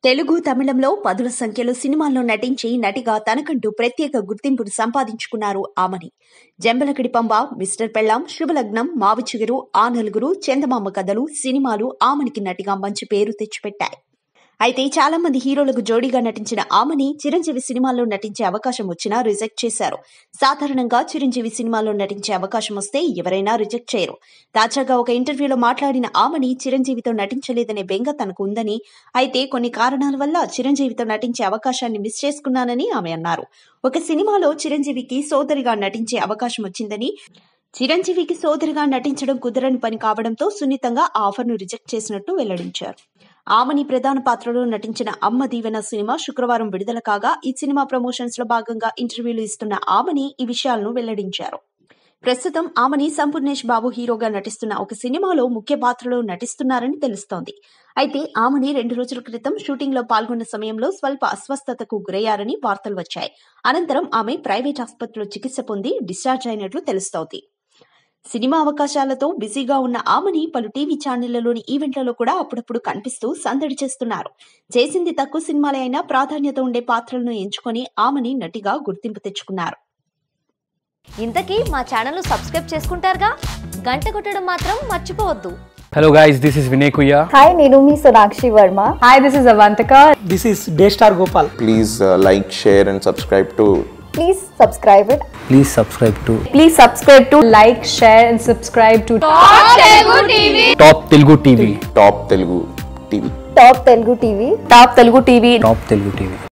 తెలుగు తమిళంలో పదుల సంఖ్యలో సినిమాల్లో నటించి నటిగా తనకంటూ ప్రత్యేక గుర్తింపును సంపాదించుకున్నారు ఆమని జంబలకిడి పంబ మిస్టర్ పెళ్ళాం శుభలగ్నం మావి చిగురు ఆ నలుగురు చందమామ కథలు సినిమాలు ఆమనికి నటిగా మంచి పేరు తెచ్చిపెట్టాయి అయితే చాలా మంది హీరోలకు జోడీగా నటించిన ఆమని చిరంజీవి సినిమాల్లో నటించే అవకాశం వచ్చినా రిజెక్ట్ చేశారు సాధారణంగా చిరంజీవి సినిమాల్లో నటించే అవకాశం వస్తే ఎవరైనా రిజెక్ట్ చేయరు తాజాగా ఒక ఇంటర్వ్యూలో మాట్లాడిన ఆమని చిరంజీవితో నటించలేదనే బెంగ తనకు ఉందని అయితే కొన్ని కారణాల వల్ల చిరంజీవితో నటించే అవకాశాన్ని మిస్ చేసుకున్నానని ఆమె అన్నారు ఒక సినిమాలో చిరంజీవికి సోదరిగా నటించే అవకాశం వచ్చిందని చిరంజీవికి సోదరిగా నటించడం కుదరని పని కావడంతో సున్నితంగా ఆ ఆఫర్ను రిజెక్ట్ చేసినట్టు వెల్లడించారు ఆమని ప్రధాన పాత్రలో నటించిన అమ్మ దీవెన సినిమా శుక్రవారం విడుదల కాగా ఈ సినిమా ప్రమోషన్స్ లో భాగంగా ఇంటర్వ్యూలు ఇస్తున్న ఆమని ఈ విషయాలను వెల్లడించారు ప్రస్తుతం ఆమని సంపూర్ణేష్ బాబు హీరోగా నటిస్తున్న ఒక సినిమాలో ముఖ్య పాత్రలో నటిస్తున్నారని తెలుస్తోంది అయితే ఆమని రెండు రోజుల క్రితం షూటింగ్ లో పాల్గొన్న సమయంలో స్వల్ప అస్వస్థతకు గురయ్యారని వార్తలు వచ్చాయి అనంతరం ఆమె ప్రైవేట్ ఆసుపత్రిలో చికిత్స పొంది డిశ్చార్జ్ అయినట్లు తెలుస్తోంది సినిమా అవకాశాలతో బిజీగా ఉన్న ఆమెని పలు టీవీ ఛానళ్లలోని ఈవెంట్లలో కూడా అప్పుడప్పుడు కనిపిస్తూ సందడి చేస్తున్నారు చేసింది తక్కువ సినిమాలే అయినా ప్రాధాన్యత ఉండే పాత్రలను ఎంచుకొని ఆమెని నటిగా గుర్తింపు తెచ్చుకున్నారు ఇంతకీ మా ఛానల్ సబ్స్క్రైబ్ చేసుకుంటారుగా గంట కొట్టడం మాత్రం మర్చిపోవద్దు Hello guys, this is Vinay Kuya. Hi, నేను మీ Sonakshi Varma Hi, this is Avantika. This is Daystar Gopal. please uh, like, share, and subscribe to please subscribe it Please subscribe to Please subscribe to like, share, and subscribe to Top Telugu TV. Top Telugu TV. Top Telugu TV Top Telugu TV. Top Telugu TV.